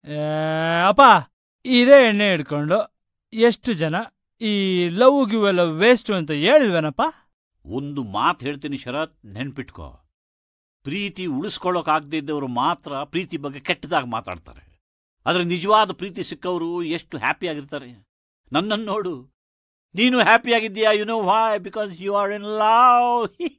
ಏ, ಅಪ್ಪ ಇದೇ ಎಣ್ಣೆ ಹಿಡ್ಕೊಂಡು ಎಷ್ಟು ಜನ ಈ ಲವ್ ಗಿವ್ ಎಲ್ಲ ವೇಸ್ಟ್ ಅಂತ ಹೇಳಿಲ್ವೇನಪ್ಪ ಒಂದು ಮಾತು ಹೇಳ್ತೀನಿ ಶರತ್ ನೆನ್ಪಿಟ್ಕೋ ಪ್ರೀತಿ ಉಳಿಸ್ಕೊಳ್ಳೋಕಾಗದೇ ಇದ್ದವರು ಮಾತ್ರ ಪ್ರೀತಿ ಬಗ್ಗೆ ಕೆಟ್ಟದಾಗಿ ಮಾತಾಡ್ತಾರೆ ಆದರೆ ನಿಜವಾದ ಪ್ರೀತಿ ಸಿಕ್ಕವರು ಎಷ್ಟು ಹ್ಯಾಪಿ ಆಗಿರ್ತಾರೆ ನನ್ನನ್ನು ನೋಡು ನೀನು ಹ್ಯಾಪಿ ಆಗಿದ್ದೀಯಾ you know why because you are in love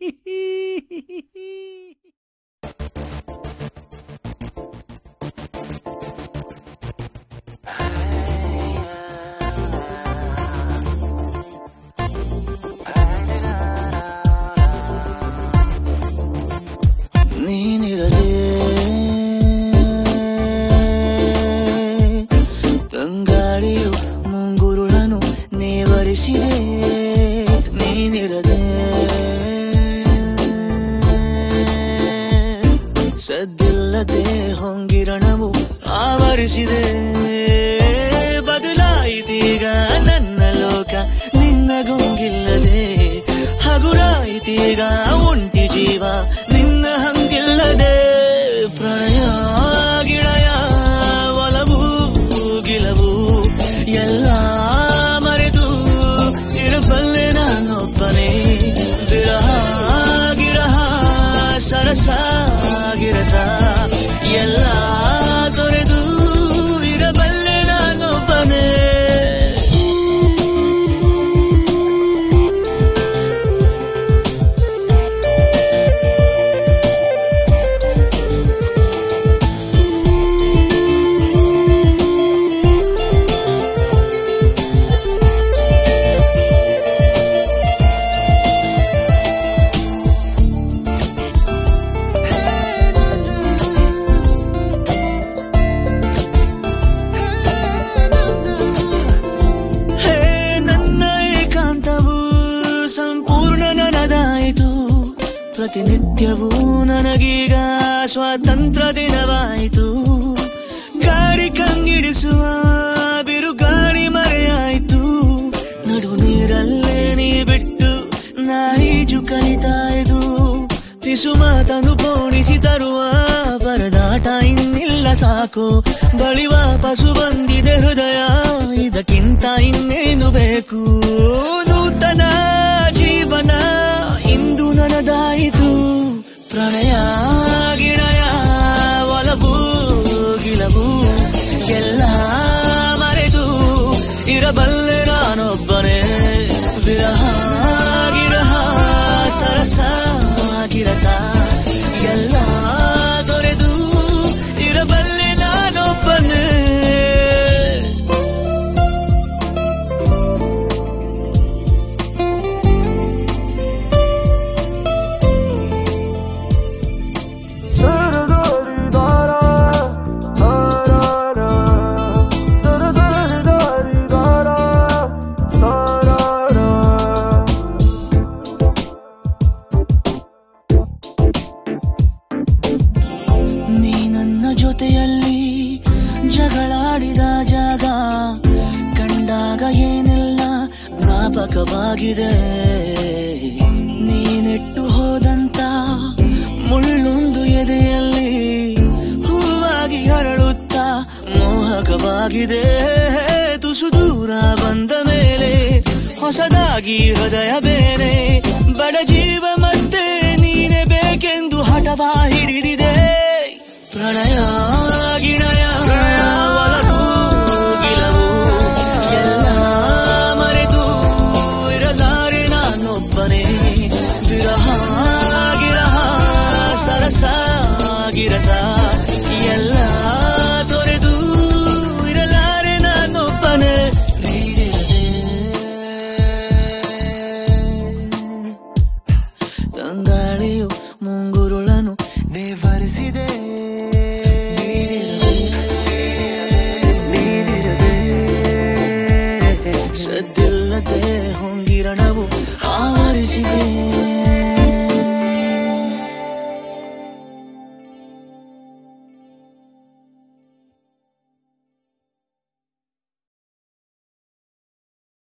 ನೀನಿರದೆ ತಂಗಾಳಿಯು ಮುಂಗುರುಳನು ನೇವರಿಸಿದೆ ನೀನಿರದೆ ಸದ್ದಿಲ್ಲದೆ ಹೊಂಗಿರಣವು ಆವರಿಸಿದೆ ಬದಲಾಯಿತೀಗ ನನ್ನ ಲೋಕ ನಿನ್ನ ಗೊಂಗಿಲ್ಲದೆ ಹಗುರಾಯಿತೀಗ ಒಂಟಿ ಜೀವ ನಿನ್ನ ಹಂಗಿಲ್ಲದೆ ಪ್ರಣಯ ಗಿಳಯ ಒಲವು ಗಿಲವು ಎಲ್ಲ ಮರೆತು ಇರಬಲ್ಲೆ ನಾನೊಬ್ಬನೇ ವಿರಹ ಗಿರಹ ಸರಸ ಗಿರಸ ಎಲ್ಲ ತೊರೆದು ಇರಬಲ್ಲೆ ನಾನೊಬ್ಬನೇ ಹೇ ನನ್ನ ಏಕಾಂತವು ಸಂಪೂರ್ಣ ನನದಾಯಿತು ಪ್ರತಿನಿತ್ಯವೂ ನನಗೀಗ ಸ್ವಾತಂತ್ರ್ಯ ದಿನವಾಯಿತು ಗಾಡಿ ಕಂಗಿಡಿಸುವ ಬಿರುಗಾಳಿ ಮರೆಯಾಯಿತು ನಡು ನೀರಲ್ಲೇ ನೀ ಬಿಟ್ಟು ನಾ ಈಜು ಕಲಿತಾಯ್ದು ಪಿಸು ಮಾತನು ಪೋಣಿಸಿ ತರುವ ಪರದಾಟ ಇನ್ನಿಲ್ಲ ಸಾಕು ಬಳಿ ವಾಪಸು ಬಂದಿದೆ ಹೃದಯ ಇದಕ್ಕಿಂತ ಇನ್ನೇನು ಬೇಕು ನೂತನ ಜೀವನ ಇಂದು ನನದಾಯಿತು ಪ್ರಣಯ ಗಿಣಯ ಒಲವು ಗಿಲವು ಎಲ್ಲ ಮರೆದು ಇರಬಲ್ಲೆ ನಾನೊಬ್ಬನೇ ವಿರಹ ಗಿರಹ ಸರಸ ಗಿರಸ ಎಲ್ಲ ತೊರೆದು ಇರಬಲ್ಲೆ ನಾನೊಬ್ಬನೇ ನೀ ನನ್ನ ಜೊತೆಯಲ್ಲಿ ಜಗಳಾಡಿದ ಜಾಗ ಕಂಡಾಗ ಏನೆಲ್ಲ ಜ್ಞಾಪಕವಾಗಿದೆ ನೀನೆಟ್ಟು ಹೋದಂತ ಮುಳ್ಳೊಂದು ಎದೆಯಲ್ಲಿ ಹೂವಾಗಿ ಹರಳುತ್ತಾ ಮೋಹಕವಾಗಿದೆ ತುಸು ದೂರ ಬಂದ ಮೇಲೆ ಹೊಸದಾಗಿ ಹೃದಯ ಬೇರೆ ಬಡ ಜೀವ ಮತ್ತೆ ನೀನೆ ಬೇಕೆಂದು ಹಠವ ಹಿಡಿದಿದೆ ಪ್ರಣಯ ಗಿಣಯ ಒಲವು ಗಿಲವು ಎಲ್ಲ ಮರೆತು ಇರಲಾರೆ ನಾನೊಬ್ಬನೇ ವಿರಹ ಗಿರಹ ಸರಸ ಗಿರಸ ಎಲ್ಲ ತೊರೆದು ಇರಲಾರೆ ನಾನೊಬ್ಬನೇ ನೀರಿರದೆ ತಂಗಾಳಿಯು ಮುಂಗುರುಳನು ನೇವರಿಸಿದೆ ಸದ್ದಿಲ್ಲದೆ ಹೊಂಗಿರಣವು ಆವರಿಸಿದೆ